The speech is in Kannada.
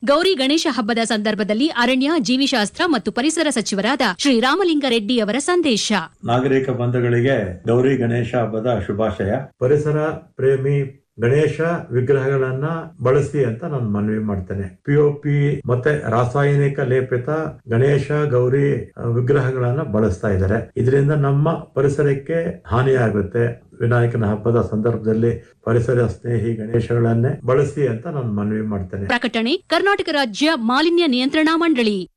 ಗೌರಿ ಗಣೇಶ ಹಬ್ಬದ ಸಂದರ್ಭದಲ್ಲಿ ಅರಣ್ಯ ಜೀವಿಶಾಸ್ತ್ರ ಮತ್ತು ಪರಿಸರ ಸಚಿವರಾದ ಶ್ರೀ ರಾಮಲಿಂಗಾರೆಡ್ಡಿ ಅವರ ಸಂದೇಶ ನಾಗರಿಕ ಬಂಧುಗಳಿಗೆ ಗೌರಿ ಗಣೇಶ ಹಬ್ಬದ ಶುಭಾಶಯ ಪರಿಸರ ಪ್ರೇಮಿ ಗಣೇಶ ವಿಗ್ರಹಗಳನ್ನ ಬಳಸಿ ಅಂತ ನಾನು ಮನವಿ ಮಾಡ್ತೇನೆ ಪಿಒಪಿ ಮತ್ತೆ ರಾಸಾಯನಿಕ ಲೇಪಿತ ಗಣೇಶ ಗೌರಿ ಅಹ್, ವಿಗ್ರಹಗಳನ್ನ ಬಳಸ್ತಾ ಇದ್ದಾರೆ ಇದರಿಂದ ನಮ್ಮ ಪರಿಸರಕ್ಕೆ ಹಾನಿಯಾಗುತ್ತೆ ವಿನಾಯಕನ ಹಬ್ಬದ ಸಂದರ್ಭದಲ್ಲಿ ಪರಿಸರ ಸ್ನೇಹಿ ಗಣೇಶಗಳನ್ನೇ ಬಳಸಿ ಅಂತ ನಾನು ಮನವಿ ಮಾಡ್ತೇನೆ ಪ್ರಕಟಣೆ ಕರ್ನಾಟಕ ರಾಜ್ಯ ಮಾಲಿನ್ಯ ನಿಯಂತ್ರಣಾ ಮಂಡಳಿ